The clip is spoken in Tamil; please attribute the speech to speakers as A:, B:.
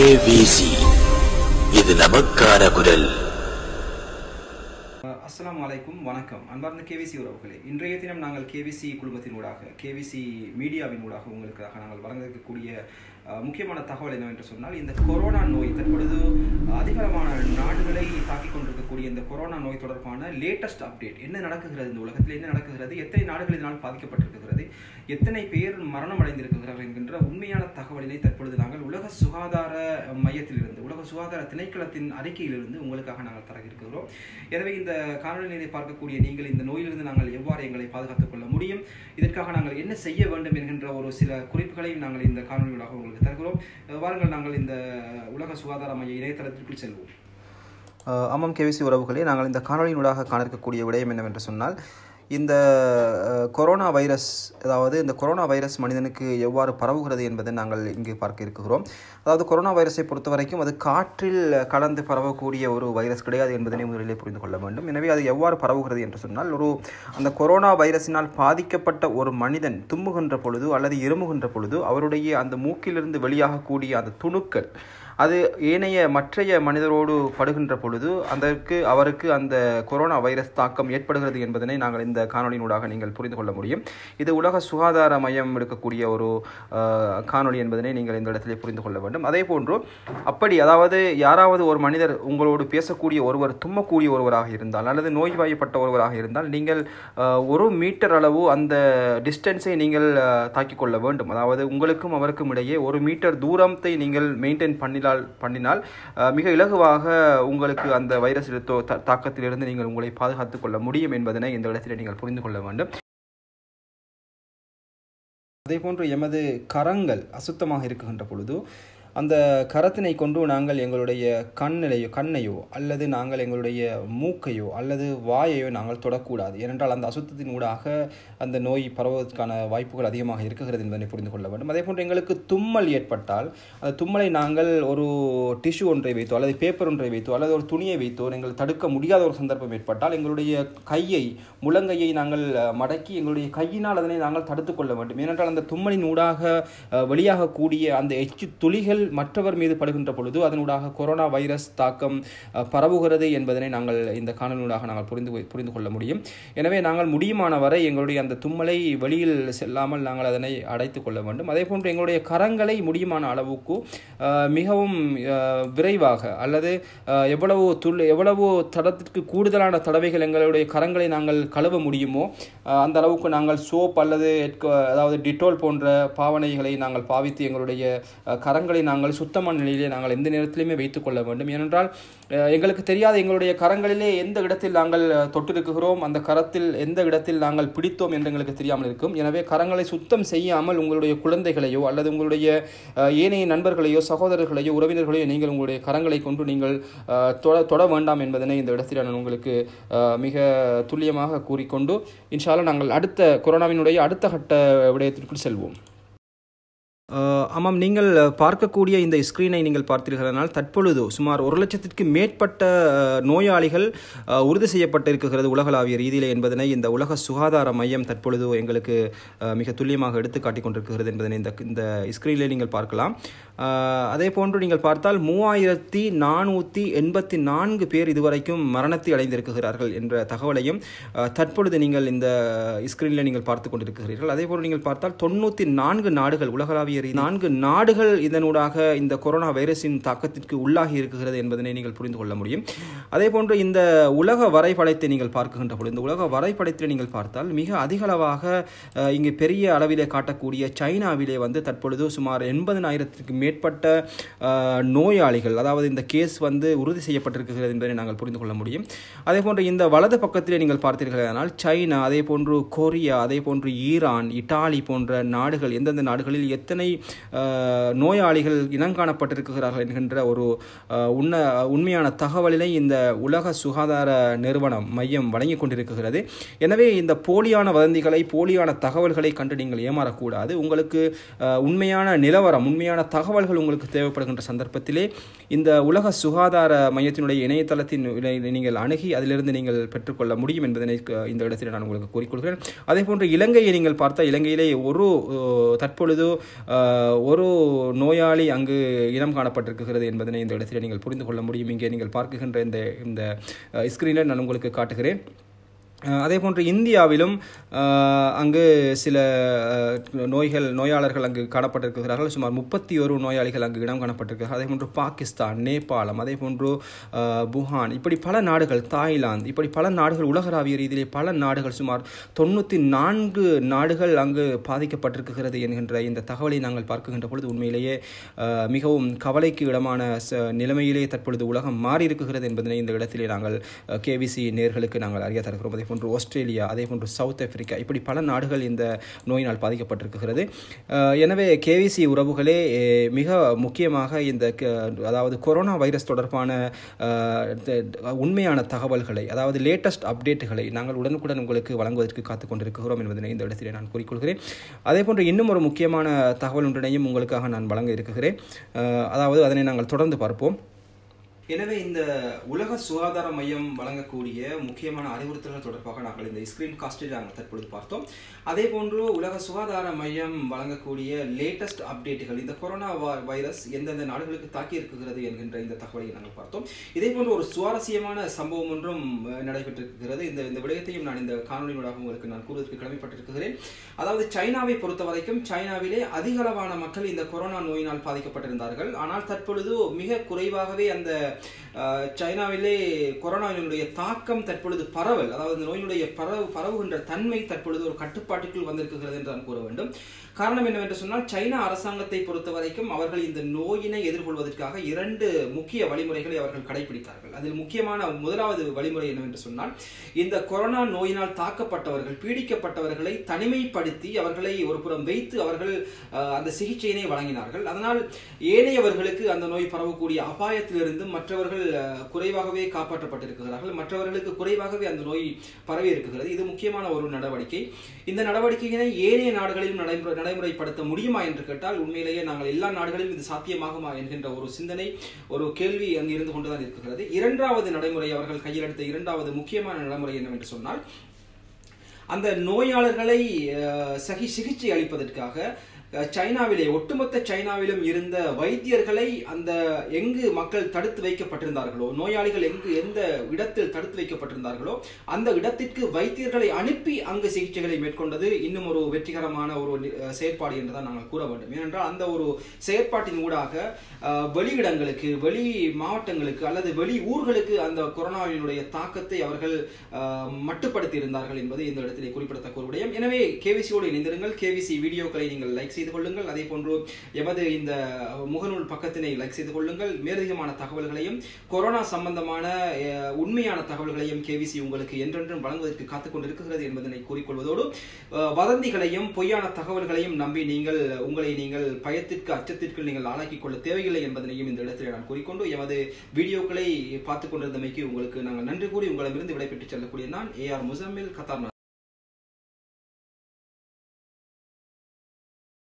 A: கேவிசி இது நமக்கான குரல்
B: அஸ்ஸலாமு அலைக்கும் வணக்கம் அன்பார்ந்த கேவிசி உறவுகளே இன்றைய தினம் நாங்கள் கேவிசி குழுமத்தினூடாக கேவிசி மீடியாவின் ஊடாக உங்களுக்காக நாங்கள் வழங்க இருக்கக்கூடிய அஹ், முக்கியமான தகவல் என்னவென்று சொன்னால் இந்த கொரோனா நோய் தற்பொழுது அதிகமான நாடுகளை தாக்கிக் கொண்டிருக்கக்கூடிய இந்த கொரோனா நோய் தொடர்பான லேட்டஸ்ட் அப்டேட் என்ன நடக்குகிறது இந்த உலகத்தில் என்ன நடக்குகிறது எத்தனை நாடுகள் இதனால் பாதிக்கப்பட்டிருக்கிறது எத்தனை பேர் மரணம் அடைந்திருக்கிறார்கள் என்கின்ற உண்மையான தகவலினை தற்பொழுது நாங்கள் உலக சுகாதார மையத்திலிருந்து உலக சுகாதார திணைக்களத்தின் அறிக்கையிலிருந்து உங்களுக்காக நாங்கள் தர இருக்கிறோம் எனவே இந்த காணொலியை பார்க்கக்கூடிய நீங்கள் இந்த நோயிலிருந்து நாங்கள் எவ்வாறு எங்களை பாதுகாத்துக் கொள்ள முடியும் இதற்காக நாங்கள் என்ன செய்ய வேண்டும் என்கின்ற ஒரு சில குறிப்புகளையும் நாங்கள் இந்த காணொலிகளாக உங்களுக்கு தருகிறோம் அஹ் வாருங்கள் நாங்கள் இந்த உலக சுகாதார மைய இணையதளத்திற்குள் செல்வோம் ஆமாம் கேவிசி உறவுகளே நாங்கள் இந்த காணொலியினூடாக காண இருக்கக்கூடிய விடயம் என்னவென்று சொன்னால் இந்த அஹ், கொரோனா வைரஸ் அதாவது இந்த கொரோனா வைரஸ் மனிதனுக்கு எவ்வாறு பரவுகிறது என்பதை நாங்கள் இங்கு பார்க்க இருக்கிறோம் அதாவது கொரோனா வைரஸை பொறுத்த வரைக்கும் அது காற்றில் கலந்து பரவக்கூடிய ஒரு வைரஸ் கிடையாது என்பதனை முதலிலே புரிந்து கொள்ள வேண்டும் எனவே அது எவ்வாறு பரவுகிறது என்று சொன்னால் ஒரு அந்த கொரோனா வைரஸினால் பாதிக்கப்பட்ட ஒரு மனிதன் தும்முகின்ற பொழுது அல்லது இருமுகின்ற பொழுது அவருடைய அந்த மூக்கிலிருந்து வெளியாகக்கூடிய அந்த துணுக்கள் அது ஏனைய மற்றைய மனிதரோடு படுகின்ற பொழுது அதற்கு அவருக்கு அந்த கொரோனா வைரஸ் தாக்கம் ஏற்படுகிறது என்பதனை நாங்கள் இந்த காணொலியினூடாக நீங்கள் புரிந்து கொள்ள முடியும் இது உலக சுகாதார மையம் எடுக்கக்கூடிய ஒரு அஹ், காணொளி என்பதனை நீங்கள் இந்த இடத்திலே புரிந்து கொள்ள வேண்டும் அதே போன்று அப்படி அதாவது யாராவது ஒரு மனிதர் உங்களோடு பேசக்கூடிய ஒருவர் தும்மக்கூடிய ஒருவராக இருந்தால் அல்லது நோய்வாய்ப்பட்ட ஒருவராக இருந்தால் நீங்கள் அஹ், ஒரு மீட்டர் அளவு அந்த டிஸ்டன்ஸை நீங்கள் அஹ், தாக்கிக் கொள்ள வேண்டும் அதாவது உங்களுக்கும் அவருக்கும் இடையே ஒரு மீட்டர் தூரத்தை நீங்கள் மெயின்டைன் பண்ணினால் பண்ணினால் அஹ், மிக இலகுவாக உங்களுக்கு அந்த வைரஸ் தாக்கத்திலிருந்து நீங்கள் உங்களை பாதுகாத்துக் கொள்ள முடியும் என்பதனை இந்த இடத்தில் நீங்கள் புரிந்து கொள்ள வேண்டும் அதே போன்று எமது கரங்கள் அசுத்தமாக இருக்குகின்ற பொழுது அந்த கரத்தினை கொண்டு நாங்கள் எங்களுடைய கண்ணிலையோ கண்ணையோ அல்லது நாங்கள் எங்களுடைய மூக்கையோ அல்லது வாயையோ நாங்கள் தொடக்கூடாது ஏனென்றால் அந்த அசுத்தத்தின் ஊடாக அந்த நோய் பரவுவதற்கான வாய்ப்புகள் அதிகமாக இருக்குகிறது என்பதை புரிந்து கொள்ள வேண்டும் அதே போன்று எங்களுக்கு தும்மல் ஏற்பட்டால் அந்த தும்மலை நாங்கள் ஒரு டிஷ்யூ ஒன்றை வைத்தோ அல்லது பேப்பர் ஒன்றை வைத்தோ அல்லது ஒரு துணியை வைத்தோ நீங்கள் தடுக்க முடியாத ஒரு சந்தர்ப்பம் ஏற்பட்டால் எங்களுடைய கையை முழங்கையை நாங்கள் அஹ், மடக்கி எங்களுடைய கையினால் அதனை நாங்கள் தடுத்துக் கொள்ள வேண்டும் ஏனென்றால் அந்த தும்மலின் ஊடாக அஹ், வெளியாகக்கூடிய அந்த எச்சு துளிகள் மற்றவர் மீது படுகின்ற பொழுது அதனூடாக கொரோனா வைரஸ் தாக்கம் அஹ், பரவுகிறது என்பதனை நாங்கள் இந்த காணொலியூடாக நாங்கள் புரிந்து கொ- புரிந்து கொள்ள முடியும் எனவே நாங்கள் முடியுமான வரை எங்களுடைய அந்த தும்மலை வெளியில் செல்லாமல் நாங்கள் அதனை அடைத்துக் கொள்ள வேண்டும் அதே போன்று எங்களுடைய கரங்களை முடியுமான அளவுக்கு அஹ், மிகவும் அஹ், விரைவாக அல்லது அஹ், எவ்வளவு துள் எவ்வளவு தடத்திற்கு கூடுதலான தடவைகள் எங்களுடைய கரங்களை நாங்கள் கழுவ முடியுமோ அஹ், அந்த அளவுக்கு நாங்கள் சோப் அல்லது எட்க- அதாவது டிட்டோல் போன்ற பாவனைகளை நாங்கள் பாவித்து எங்களுடைய அஹ், கரங்களை நாங்கள் சுத்தமான நிலையிலே நாங்கள் எந்த நேரத்திலுமே வைத்துக் கொள்ள வேண்டும் ஏனென்றால் அஹ், எங்களுக்கு தெரியாத எங்களுடைய கரங்களிலே எந்த இடத்தில் நாங்கள் அஹ், தொட்டிருக்கிறோம் அந்த கரத்தில் எந்த இடத்தில் நாங்கள் பிடித்தோம் என்று எங்களுக்கு தெரியாமல் இருக்கும் எனவே கரங்களை சுத்தம் செய்யாமல் உங்களுடைய குழந்தைகளையோ அல்லது உங்களுடைய அஹ், ஏனைய நண்பர்களையோ சகோதரர்களையோ உறவினர்களையோ நீங்கள் உங்களுடைய கரங்களை கொண்டு நீங்கள் அஹ், தொட தொட வேண்டாம் என்பதனை இந்த இடத்தில் நான் உங்களுக்கு அஹ், மிக துல்லியமாக கூறிக்கொண்டு இன்ஷால்லா நாங்கள் அடுத்த கொரோனாவினுடைய அடுத்த கட்ட விடயத்திற்குள் செல்வோம் அஹ் ஆமாம் நீங்கள் பார்க்கக்கூடிய இந்த ஸ்க்ரீனை நீங்கள் பார்த்தீர்களானால் தற்பொழுது சுமார் ஒரு லட்சத்திற்கு மேற்பட்ட அஹ், நோயாளிகள் அஹ், உறுதி செய்யப்பட்டிருக்கிறது உலகளாவிய ரீதியில் என்பதனை இந்த உலக சுகாதார மையம் தற்பொழுது எங்களுக்கு அஹ், மிக துல்லியமாக எடுத்து காட்டிக் கொண்டிருக்கிறது என்பதனை இந்த இந்த ஸ்க்ரீனில் நீங்கள் பார்க்கலாம் அஹ், அதே போன்று நீங்கள் பார்த்தால் மூவாயிரத்தி நானூற்றி எண்பத்தி நான்கு பேர் இதுவரைக்கும் மரணத்தை அடைந்திருக்கிறார்கள் என்ற தகவலையும் அஹ், தற்பொழுது நீங்கள் இந்த ஸ்க்ரீனில் நீங்கள் பார்த்து கொண்டிருக்கிறீர்கள் அதே போன்று நீங்கள் பார்த்தால் தொண்ணூற்றி நான்கு நாடுகள் உலகளாவிய ரீதி நான்கு நாடுகள் இதனூடாக இந்த கொரோனா வைரஸின் தாக்கத்திற்கு உள்ளாகி இருக்கிறது என்பதனை நீங்கள் புரிந்து கொள்ள முடியும் அதே போன்று இந்த உலக வரைபடத்தை நீங்கள் பார்க்கின்ற பொழுது இந்த உலக வரைபடத்தில் நீங்கள் பார்த்தால் மிக அதிகளவாக அஹ், இங்கு பெரிய அளவிலே காட்டக்கூடிய சைனாவிலே வந்து தற்பொழுது சுமார் எண்பதனாயிரத்திற்கு மேற்பட்ட அஹ், நோயாளிகள் அதாவது இந்த கேஸ் வந்து உறுதி செய்யப்பட்டிருக்கிறது என்பதை நாங்கள் புரிந்து கொள்ள முடியும் அதே போன்று இந்த வலது பக்கத்திலே நீங்கள் பார்த்தீர்களானால் சைனா அதே போன்று கொரியா அதே போன்று ஈரான் இட்டாலி போன்ற நாடுகள் எந்தெந்த நாடுகளில் எத்தனை அஹ், நோயாளிகள் இனங்காணப்பட்டிருக்கிறார்கள் என்கின்ற ஒரு அஹ், உண்ம உண்மையான தகவலினை இந்த உலக சுகாதார நிறுவனம் மையம் வழங்கி கொண்டிருக்கிறது எனவே இந்த போலியான வதந்திகளை போலியான தகவல்களை கண்டு நீங்கள் ஏமாறக்கூடாது உங்களுக்கு அஹ், உண்மையான நிலவரம் உண்மையான தகவல்கள் உங்களுக்கு தேவைப்படுகின்ற சந்தர்ப்பத்திலே இந்த உலக சுகாதார மையத்தினுடைய இணையதளத்தின் இணை- நீங்கள் அணுகி அதிலிருந்து நீங்கள் பெற்றுக்கொள்ள முடியும் என்பதனை அஹ், இந்த இடத்தில் நான் உங்களுக்கு கூறிக்கொள்கிறேன் அதே போன்று இலங்கையை நீங்கள் பார்த்தால் இலங்கையிலே ஒரு அஹ், தற்பொழுது அஹ், ஒரு நோயாளி அங்கு இனம் காணப்பட்டிருக்கிறது என்பதனை இந்த இடத்தில் நீங்கள் புரிந்து கொள்ள முடியும் இங்கே நீங்கள் பார்க்குகின்ற இந்த இந்த ஸ்க்ரீனில் நான் உங்களுக்கு காட்டுகிறேன் அஹ் அதே போன்று இந்தியாவிலும் அஹ், அங்கு சில அஹ், நோய்கள் நோயாளர்கள் அங்கு காணப்பட்டிருக்கிறார்கள் சுமார் முப்பத்தி ஒரு நோயாளிகள் அங்கு இடம் காணப்பட்டிருக்கிறார்கள் அதே போன்று பாகிஸ்தான் நேபாளம் அதே போன்று அஹ், புகான் இப்படி பல நாடுகள் தாய்லாந்து இப்படி பல நாடுகள் உலகளாவிய ரீதியிலே பல நாடுகள் சுமார் தொண்ணூற்றி நான்கு நாடுகள் அங்கு பாதிக்கப்பட்டிருக்கிறது என்கின்ற இந்த தகவலை நாங்கள் பார்க்கின்ற பொழுது உண்மையிலேயே அஹ், மிகவும் கவலைக்கு இடமான ச- நிலைமையிலே தற்பொழுது உலகம் மாறி இருக்கிறது என்பதனை இந்த இடத்திலே நாங்கள் கேவிசி நேர்களுக்கு நாங்கள் அறிய தருகிறோம் அதே போன்று ஆஸ்திரேலியா அதே போன்று சவுத் ஆப்பிரிக்கா இப்படி பல நாடுகள் இந்த நோயினால் பாதிக்கப்பட்டிருக்கிறது அஹ், எனவே கேவிசி உறவுகளே அஹ், மிக முக்கியமாக இந்த க- அதாவது கொரோனா வைரஸ் தொடர்பான அஹ், த- உண்மையான தகவல்களை அதாவது லேட்டஸ்ட் அப்டேட்டுகளை நாங்கள் உடனுக்குடன் உங்களுக்கு வழங்குவதற்கு காத்துக் கொண்டிருக்கிறோம் என்பதனை இந்த இடத்திலே நான் கூறிக்கொள்கிறேன் அதே போன்று இன்னும் ஒரு முக்கியமான தகவல் ஒன்றினையும் உங்களுக்காக நான் வழங்க இருக்கிறேன் அஹ், அதாவது அதனை நாங்கள் தொடர்ந்து பார்ப்போம் எனவே இந்த உலக சுகாதார மையம் வழங்கக்கூடிய முக்கியமான அறிவுறுத்தல்கள் தொடர்பாக நாங்கள் இந்த ஸ்கிரீன் காஸ்டில் நாங்கள் தற்பொழுது பார்த்தோம் அதே போன்று உலக சுகாதார மையம் வழங்கக்கூடிய லேட்டஸ்ட் அப்டேட்டுகள் இந்த கொரோனா வா- வைரஸ் எந்தெந்த நாடுகளுக்கு தாக்கி இருக்கிறது என்கின்ற இந்த தகவலை நாங்கள் பார்த்தோம் இதே போன்று ஒரு சுவாரஸ்யமான சம்பவம் ஒன்றும் அஹ், நடைபெற்றிருக்கிறது இந்த இந்த விடயத்தையும் நான் இந்த காணொலியூடாக உங்களுக்கு நான் கூறுவதற்கு கடமைப்பட்டிருக்கிறேன் அதாவது சைனாவை பொறுத்த வரைக்கும் சைனாவிலே அதிக அளவான மக்கள் இந்த கொரோனா நோயினால் பாதிக்கப்பட்டிருந்தார்கள் ஆனால் தற்பொழுது மிக குறைவாகவே அந்த அஹ், சைனாவிலே கொரோனாவினுடைய தாக்கம் தற்பொழுது பரவல் அதாவது இந்த நோயினுடைய பரவு பரவுகின்ற தன்மை தற்பொழுது ஒரு கட்டுப்பாட்டுக்குள் வந்திருக்கிறது என்று நான் கூற வேண்டும் காரணம் என்னவென்று சொன்னால் சைனா அரசாங்கத்தை பொறுத்த வரைக்கும் அவர்கள் இந்த நோயினை எதிர்கொள்வதற்காக இரண்டு முக்கிய வழிமுறைகளை அவர்கள் கடைபிடித்தார்கள் அதில் முக்கியமான முதலாவது வழிமுறை என்னவென்று சொன்னால் இந்த கொரோனா நோயினால் தாக்கப்பட்டவர்கள் பீடிக்கப்பட்டவர்களை தனிமைப்படுத்தி அவர்களை ஒரு புறம் வைத்து அவர்கள் அஹ், அந்த சிகிச்சையினை வழங்கினார்கள் அதனால் ஏனையவர்களுக்கு அந்த நோய் பரவக்கூடிய அபாயத்திலிருந்து மற்றவர்கள் அஹ், குறைவாகவே காப்பாற்றப்பட்டிருக்கிறார்கள் மற்றவர்களுக்கு குறைவாகவே அந்த நோய் பரவி இருக்கிறது இது முக்கியமான ஒரு நடவடிக்கை இந்த நடவடிக்கையினை ஏனைய நாடுகளிலும் நடைமுறை நடைமுறைப்படுத்த முடியுமா என்று கேட்டால் உண்மையிலேயே நாங்கள் எல்லா நாடுகளிலும் இது சாத்தியமாகுமா என்கின்ற ஒரு சிந்தனை ஒரு கேள்வி அங்கு இருந்து கொண்டுதான் இருக்கிறது இரண்டாவது நடைமுறை அவர்கள் கையில் எடுத்த இரண்டாவது முக்கியமான நடைமுறை என்னவென்று சொன்னால் அந்த நோயாளர்களை அஹ், சகி சிகிச்சை அளிப்பதற்காக அஹ், சைனாவிலே ஒட்டுமொத்த சைனாவிலும் இருந்த வைத்தியர்களை அந்த எங்கு மக்கள் தடுத்து வைக்கப்பட்டிருந்தார்களோ நோயாளிகள் எங்கு எந்த இடத்தில் தடுத்து வைக்கப்பட்டிருந்தார்களோ அந்த இடத்திற்கு வைத்தியர்களை அனுப்பி அங்கு சிகிச்சைகளை மேற்கொண்டது இன்னும் ஒரு வெற்றிகரமான ஒரு நி- அஹ், செயற்பாடு என்றுதான் நாங்கள் கூற வேண்டும் ஏனென்றால் அந்த ஒரு செயற்பாட்டின் ஊடாக அஹ், வெளியிடங்களுக்கு வெளி மாவட்டங்களுக்கு அல்லது வெளி ஊர்களுக்கு அந்த கொரோனாவினுடைய தாக்கத்தை அவர்கள் அஹ், மட்டுப்படுத்தி இருந்தார்கள் என்பது இந்த இடத்திலே குறிப்பிடத்தக்க ஒரு விடயம் எனவே கேவிசியோடு இணைந்திருங்கள் கேவிசி வீடியோக்களை நீங்கள் லைக் செய்து கொள்ளுங்கள் அதே போன்று எமது இந்த முகநூல் பக்கத்தினை லைக் செய்து கொள்ளுங்கள் மேலதிகமான தகவல்களையும் கொரோனா சம்பந்தமான அஹ், உண்மையான தகவல்களையும் கேவிசி உங்களுக்கு என்றென்றும் வழங்குவதற்கு காத்துக் கொண்டிருக்கிறது என்பதனை கூறிக்கொள்வதோடு அஹ், வதந்திகளையும் பொய்யான தகவல்களையும் நம்பி நீங்கள் உங்களை நீங்கள் பயத்திற்கு அச்சத்திற்கு நீங்கள் ஆளாக்கிக் கொள்ள தேவையில்லை என்பதனையும் இந்த இடத்தில் நான் கூறிக்கொண்டு எமது வீடியோக்களை பார்த்துக் கொண்டிருந்தமைக்கு உங்களுக்கு நாங்கள் நன்றி கூறி உங்களிடமிருந்து விடைபெற்று செல்லக்கூடிய நான் ஏ ஆர் முசம்மில் கத்தார்